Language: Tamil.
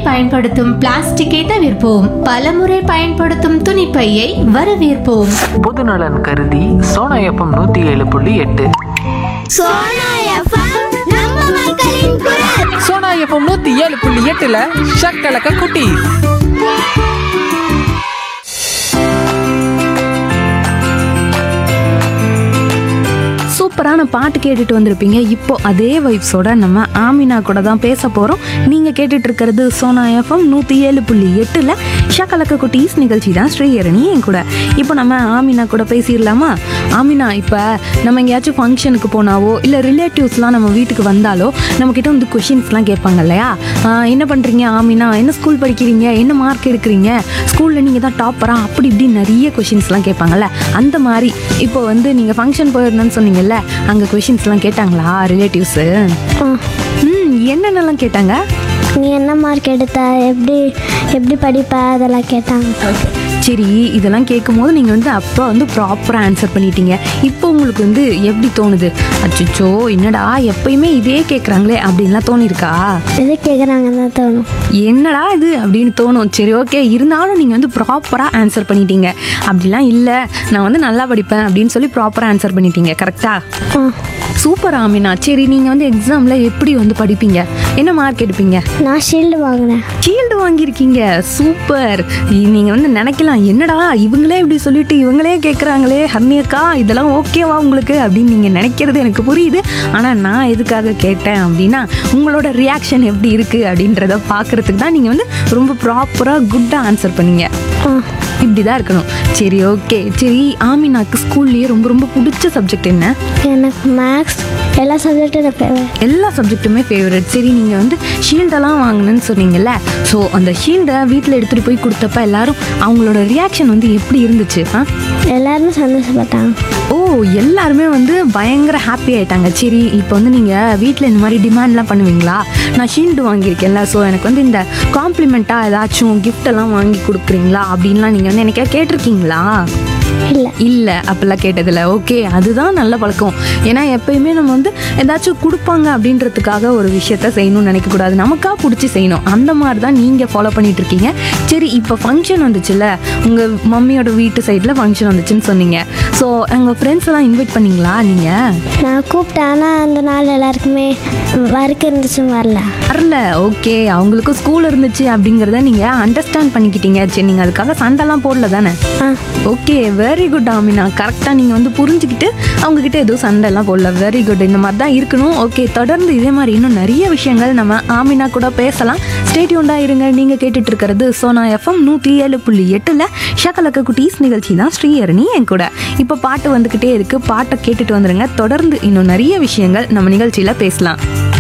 பயன்படுத்தும் பிளாஸ்டிக்கை தவிர்ப்போம் பலமுறை பயன்படுத்தும் துணிப்பையை வரவேற்போம் பொதுநலன் கருதி சோனா எஃப்எம் நூற்றி ஏழு புள்ளி எட்டு சோனா எஃப்எம் நம்ம மக்களின் குரல் சோனா எஃப்எம் நூற்றி ஏழு புள்ளி எட்டில் ஷக்கலக்க குட்டி சூப்பரான பாட்டு கேட்டுட்டு வந்திருப்பீங்க இப்போ அதே வைப்ஸோட நம்ம ஆமினா கூட தான் பேச போகிறோம் நீங்கள் கேட்டுட்டு இருக்கிறது சோனா எஃப்எம் நூற்றி ஏழு புள்ளி எட்டில் ஷக்கலக்க குட்டீஸ் நிகழ்ச்சி தான் ஸ்ரீஹரணி என் கூட இப்போ நம்ம ஆமினா கூட பேசிடலாமா ஆமினா இப்போ நம்ம எங்கேயாச்சும் ஃபங்க்ஷனுக்கு போனாவோ இல்லை ரிலேட்டிவ்ஸ்லாம் நம்ம வீட்டுக்கு வந்தாலோ நம்மக்கிட்ட வந்து கொஷின்ஸ்லாம் கேட்பாங்க இல்லையா ஆஹ் என்ன பண்ணுறீங்க ஆமினா என்ன ஸ்கூல் படிக்கிறீங்க என்ன மார்க் எடுக்கிறீங்க ஸ்கூலில் நீங்கள் தான் டாப்பரா அப்படி இப்படி நிறைய கொஷின்ஸ்லாம் கேட்பாங்கல்ல அந்த மாதிரி இப்போ வந்து நீங்கள் ஃபங்க்ஷன் போயிருந்தேன்னு சொன்னீங்கல்ல அங்கே கொஷின்ஸ்லாம் கேட்டாங்களா ரிலேட்டிவ்ஸு ம் என்னென்னலாம் கேட்டாங்க நீ என்ன மார்க் எடுத்த எப்படி எப்படி படிப்ப அதெல்லாம் கேட்டாங்க சரி இதெல்லாம் கேட்கும்போது நீங்கள் வந்து அப்போ வந்து ப்ராப்பராக ஆன்சர் பண்ணிட்டீங்க இப்போ உங்களுக்கு வந்து எப்படி தோணுது அச்சோ என்னடா எப்பயுமே இதே கேட்குறாங்களே அப்படின்லாம் தோணிருக்கா எது கேட்குறாங்கன்னு தான் தோணும் என்னடா இது அப்படின்னு தோணும் சரி ஓகே இருந்தாலும் நீங்கள் வந்து ப்ராப்பராக ஆன்சர் பண்ணிட்டீங்க அப்படிலாம் இல்லை நான் வந்து நல்லா படிப்பேன் அப்படின்னு சொல்லி ப்ராப்பராக ஆன்சர் பண்ணிட்டீங்க கரெக்டா ஆ சூப்பர் ஆமினா சரி நீங்கள் வந்து எக்ஸாமில் எப்படி வந்து படிப்பீங்க என்ன மார்க் எடுப்பீங்க நான் ஷீல்டு வாங்கினேன் ஷீல்டு வாங்கியிருக்கீங்க சூப்பர் நீங்கள் வந்து நினைக்கலாம் என்னடா இவங்களே இப்படி சொல்லிட்டு இவங்களே கேட்குறாங்களே ஹர்னியக்கா இதெல்லாம் ஓகேவா உங்களுக்கு அப்படின்னு நீங்கள் நினைக்கிறது எனக்கு புரியுது ஆனால் நான் எதுக்காக கேட்டேன் அப்படின்னா உங்களோட ரியாக்ஷன் எப்படி இருக்குது அப்படின்றத பார்க்குறதுக்கு தான் நீங்கள் வந்து ரொம்ப ப்ராப்பராக குட்டாக ஆன்சர் பண்ணீங்க ஆ இப்படி தான் இருக்கணும் சரி ஓகே சரி ஆமினாக்கு ஸ்கூல்லேயே ரொம்ப ரொம்ப பிடிச்ச சப்ஜெக்ட் என்ன எனக்கு மேக்ஸ் எல்லா சப்ஜெக்டும் நான் எல்லா சப்ஜெக்ட்டுமே ஃபேவரட் சரி நீங்கள் வந்து ஷீல்டெல்லாம் வாங்கினேன்னு சொன்னீங்கல்ல ஸோ அந்த ஷீல்டை வீட்டில் எடுத்துகிட்டு போய் கொடுத்தப்ப எல்லாரும் அவங்களோட ரியாக்ஷன் வந்து எப்படி இருந்துச்சு ஆ எல்லாருமே சந்தோஷப்பட்டாங்க ஓ எல்லாருமே வந்து பயங்கர ஹாப்பி ஆயிட்டாங்க சரி இப்போ வந்து நீங்கள் வீட்டில் இந்த மாதிரி டிமாண்ட்லாம் பண்ணுவீங்களா நான் ஷீல்டு வாங்கியிருக்கேன்ல ஸோ எனக்கு வந்து இந்த காம்ப்ளிமெண்ட்டாக ஏதாச்சும் gift எல்லாம் வாங்கி கொடுக்குறீங்களா அப்படின்லாம் நீங்கள் வந்து எனக்கு கேட்டிருக்கீங்களா இல்லை இல்லை அப்படிலாம் கேட்டதில்ல ஓகே அதுதான் நல்ல பழக்கம் ஏன்னா எப்பயுமே நம்ம வந்து ஏதாச்சும் கொடுப்பாங்க அப்படின்றதுக்காக ஒரு விஷயத்த செய்யணும்னு நினைக்கக்கூடாது நமக்கா பிடிச்சி செய்யணும் அந்த மாதிரி தான் நீங்கள் ஃபாலோ பண்ணிட்டு இருக்கீங்க சரி இப்போ ஃபங்க்ஷன் வந்துச்சுல்ல உங்கள் மம்மியோட வீட்டு சைடில் ஃபங்க்ஷன் வந்துச்சுன்னு சொன்னீங்க ஸோ உங்கள் ஃப்ரெண்ட்ஸ் எல்லாம் இன்வைட் பண்ணீங்களா நீங்கள் நான் கூப்பிட்டேன் ஆனால் அந்த நாள் எல்லாருக்குமே ஒர்க் இருந்துச்சும் வரல வரல ஓகே அவங்களுக்கும் ஸ்கூல் இருந்துச்சு அப்படிங்கிறத நீங்கள் அண்டர்ஸ்டாண்ட் பண்ணிக்கிட்டீங்க சரி நீங்கள் அதுக்காக சண்டைலாம் போடல தானே ஆ ஓகே வெரி குட் ஆமினா கரெக்டாக நீங்கள் வந்து புரிஞ்சுக்கிட்டு அவங்கக்கிட்ட எதுவும் சண்டைலாம் போடல வெரி குட் இந்த மாதிரி தான் இருக்கணும் ஓகே தொடர்ந்து இதே மாதிரி இன்னும் நிறைய விஷயங்கள் நம்ம ஆமினா கூட பேசலாம் ஸ்டேட்யூண்டா இருங்க நீங்கள் கேட்டுட்டு இருக்கிறது சோனா எஃப்எம் நூற்றி ஏழு புள்ளி எட்டில் ஷக்கலக்க குட்டீஸ் நிகழ்ச்சி தான் ஸ்ரீஹரணி என் கூட இப்போ பாட்டு வந்துக்கிட்டே இருக்கு பாட்டை கேட்டுட்டு வந்துருங்க தொடர்ந்து இன்னும் நிறைய விஷயங்கள் நம்ம நிகழ்ச்சியில் பேசலாம்